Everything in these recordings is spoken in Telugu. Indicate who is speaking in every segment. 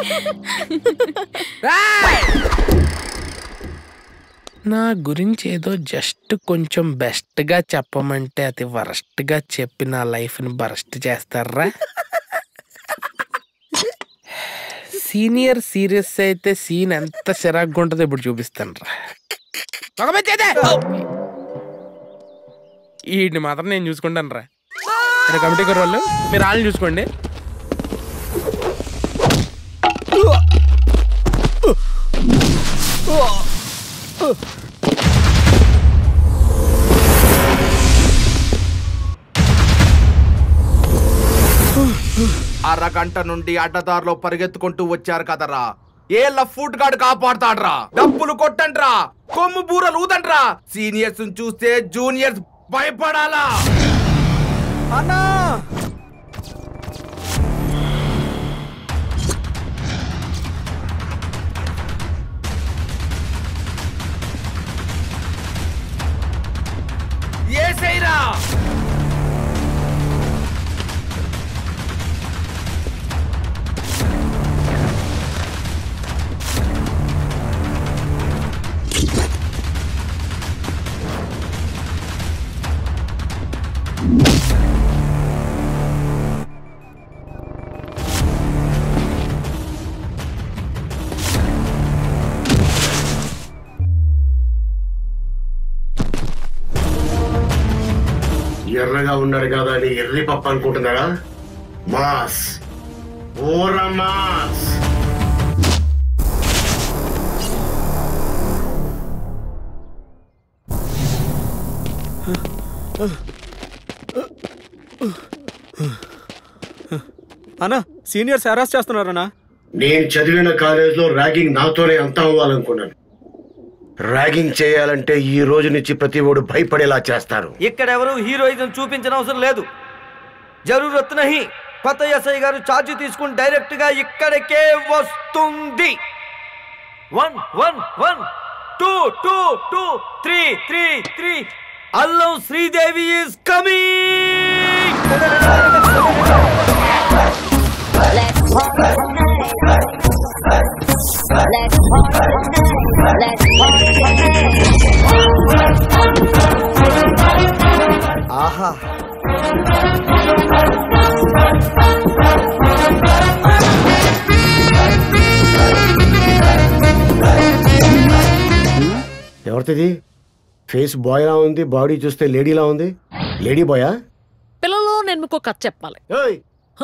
Speaker 1: నా గురించి ఏదో జస్ట్ కొంచెం బెస్ట్ గా చెప్పమంటే అది వరస్ట్ గా చెప్పి నా లైఫ్ ని బరస్ట్ చేస్తారా సీనియర్ సీరియస్ అయితే సీన్ ఎంత చిరాగ్గా ఉంటుందో ఇప్పుడు చూపిస్తాను రా వీడిని మాత్రం నేను చూసుకుంటాను రా కమిటీ గారు వాళ్ళు మీరు వాళ్ళని చూసుకోండి
Speaker 2: అరగంట నుండి అడ్డదారిలో పరిగెత్తుకుంటూ వచ్చారు కదరా ఏళ్ళ ఫుడ్ గార్డ్ కాపాడుతాడ్రా డబ్బులు కొట్టండ్రా కొమ్ము బూరలు ఊదండ్రా సీనియర్స్ చూస్తే జూనియర్స్ భయపడాలా
Speaker 3: అన్నా
Speaker 2: ఏసైరా
Speaker 4: ఎర్రగా ఉన్నాడు కదా అని ఎర్రి పప్పు అనుకుంటున్నారా మాస్ ఓర మాస్
Speaker 3: అన్నా సీనియర్స్ హెరాస్ చేస్తున్నారన్నా
Speaker 4: నేను చదివిన కాలేజీలో ర్యాగింగ్ నాతోనే అంతం అవ్వాలనుకున్నాను ర్యాగింగ్ చేయాలంటే ఈ రోజు నుంచి ప్రతి ఓడు భయపడేలా చేస్తారు
Speaker 5: ఇక్కడ ఎవరు హీరోయిజం చూపించిన అవసరం లేదు జరూరత్ నహి కొత్త ఎస్ఐ గారు ఛార్జ్ తీసుకుని డైరెక్ట్ గా ఇక్కడికే వస్తుంది one one one two two two three three three Allam Sridevi is coming
Speaker 6: Let's party tonight. Let's party tonight. Let's party tonight.
Speaker 5: ఆహా
Speaker 4: ఎవరిది ఫేస్ బాయ్ లా ఉంది బాడీ చూస్తే లేడీలా ఉంది లేడీ బాయా
Speaker 7: పిల్లలు నేను మీకు కథ చెప్పాలి
Speaker 4: ఏయ్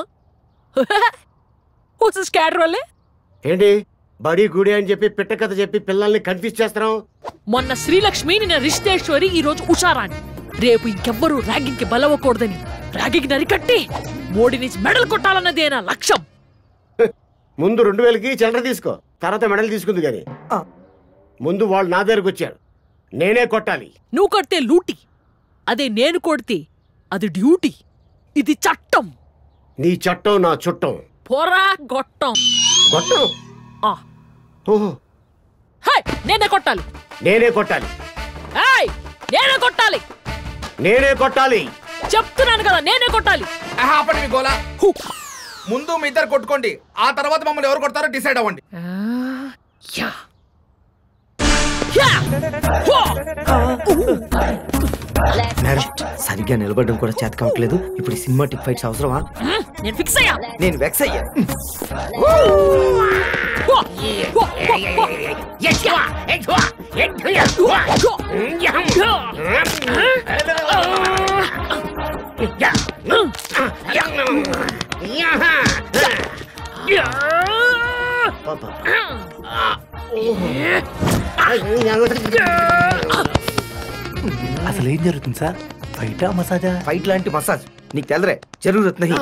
Speaker 7: హూస్ స్కాడ్ రోలే
Speaker 4: ఏంటి బడి గుడి అని చెప్పి పిట్ట కథ చెప్పి పిల్లల్ని కన్ఫ్యూజ్ చేస్తున్నావు
Speaker 7: మొన్న శ్రీలక్ష్మి నిన్న రిషితేశ్వరి ఈ రోజు ఉషారాణి రేపు ఇంకెవ్వరూ ర్యాగింగ్ కి బలవ్వకూడదని ర్యాగింగ్ నరికట్టి మోడీ నుంచి మెడల్ కొట్టాలన్నదే నా లక్ష్యం
Speaker 4: ముందు రెండు వేలకి చిల్లర తీసుకో తర్వాత మెడల్ తీసుకుంది కానీ ముందు వాళ్ళు నా దగ్గరకు వచ్చారు నేనే కొట్టాలి
Speaker 7: నువ్వు కొడితే లూటి అదే నేను కొడితే అది డ్యూటీ ఇది చట్టం
Speaker 4: నీ చట్టం నా చుట్టం
Speaker 7: పోరా గొట్టం
Speaker 4: కొట్టం
Speaker 7: ఆ.
Speaker 4: ఓహో
Speaker 7: హే నేనే కొట్టాలి
Speaker 4: నేనే కొట్టాలి
Speaker 7: ఏయ్ నేనే కొట్టాలి
Speaker 4: నేనే కొట్టాలి
Speaker 7: చెప్తున్నాను కదా నేనే కొట్టాలి
Speaker 2: ఆపండి మీ గోలా
Speaker 7: హు.
Speaker 2: ముందు మీ ఇద్దరు కొట్టుకోండి ఆ తర్వాత మమ్మల్ని ఎవరు కొడతారో డిసైడ్ అవ్వండి
Speaker 7: ఆ, యా యా హో!
Speaker 5: మేడం సరిగ్గా నిలబడడం కూడా చేత కావట్లేదు ఇప్పుడు ఈ సినిమాటిక్ ఫైట్స్ అవసరమా
Speaker 7: హ్మ్, నేను ఫిక్స్ అయ్యా
Speaker 5: నేను వెక్స్ అయ్యా
Speaker 7: హో! హో! హో! హో! హో!
Speaker 8: అసలు ఏం జరుగుతుంది సార్ బయట మసాజా
Speaker 5: ఫైట్ లాంటి మసాజ్ నీకు తెలరే జరూరత్ నహి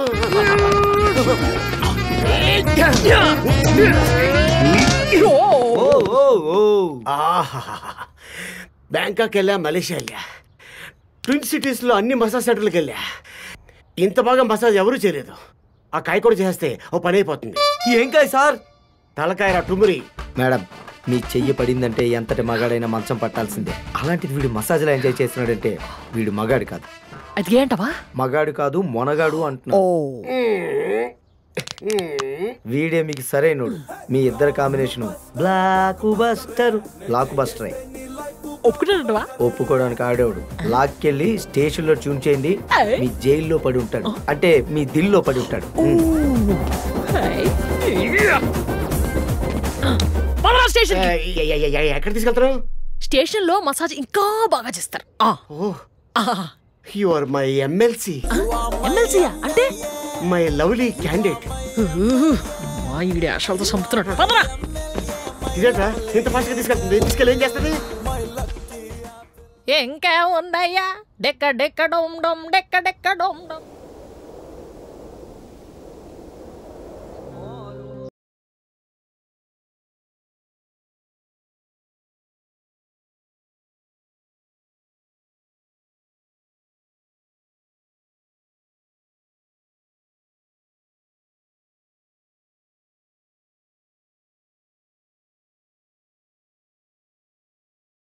Speaker 5: ఓ ఓ ఓ
Speaker 4: ఆహాహాహా. బ్యాంకాక్ వెళ్ళా మలేషియా వెళ్ళా ట్విన్ సిటీస్లో అన్ని మసాజ్ సెంటర్లకు వెళ్ళా ఇంత బాగా మసాజ్ ఎవరూ చేయలేదు ఆ కాయ కూడా చేస్తే ఓ పని అయిపోతుంది
Speaker 5: ఏం కాయ సార్
Speaker 4: తలకాయ టుమురి
Speaker 5: మేడం మీ చెయ్యి పడిందంటే ఎంతటి మగాడైనా మంచం పట్టాల్సిందే అలాంటిది వీడు మసాజ్లో ఎంజాయ్ చేస్తున్నాడంటే వీడు మగాడు కాదు
Speaker 7: అది ఏంటవా
Speaker 5: మగాడు కాదు మొనగాడు
Speaker 7: ఓ
Speaker 5: అంటున్నాడు వీడే మీకు సరైనోడు మీ ఇద్దరు combination blockbuster blockbuster
Speaker 7: ఒప్పుకుంటానంటవా
Speaker 5: ఒప్పుకోవడానికి ఆడేవాడు లాక్కెళ్ళి స్టేషన్ లో ట్యూన్ చేయండి మీ జైల్లో పడి ఉంటాడు అంటే మీ దిల్లో పడి ఉంటాడు
Speaker 7: పదరా స్టేషన్
Speaker 4: ఏ, ఏ, ఏ, ఏ, ఎక్కడ తీసుకెళ్తారు
Speaker 7: స్టేషన్ లో మసాజ్ ఇంకా బాగా చేస్తారు ఆ,
Speaker 4: ఓ
Speaker 7: ఆ.
Speaker 4: యు ఆర్ మై ఎమ్మెల్సీ
Speaker 7: ఎమ్మెల్సీయా అంటే
Speaker 4: మై లవ్లీ క్యాండిడేట్
Speaker 7: మా ఈడి ఆశలతో చంపుతున్నాడు పదరా
Speaker 4: ఇదేట్రా ఇంత ఫాస్ట్ గా తీసుకెళ్తుంది తీసుకెళ్ళి ఏం చేస్తుంది
Speaker 7: ఇంకా ఉందయ్యా డెక్క డెక్క డోమ్ డోమ్ డెక్క డెక్క డోమ్ డోమ్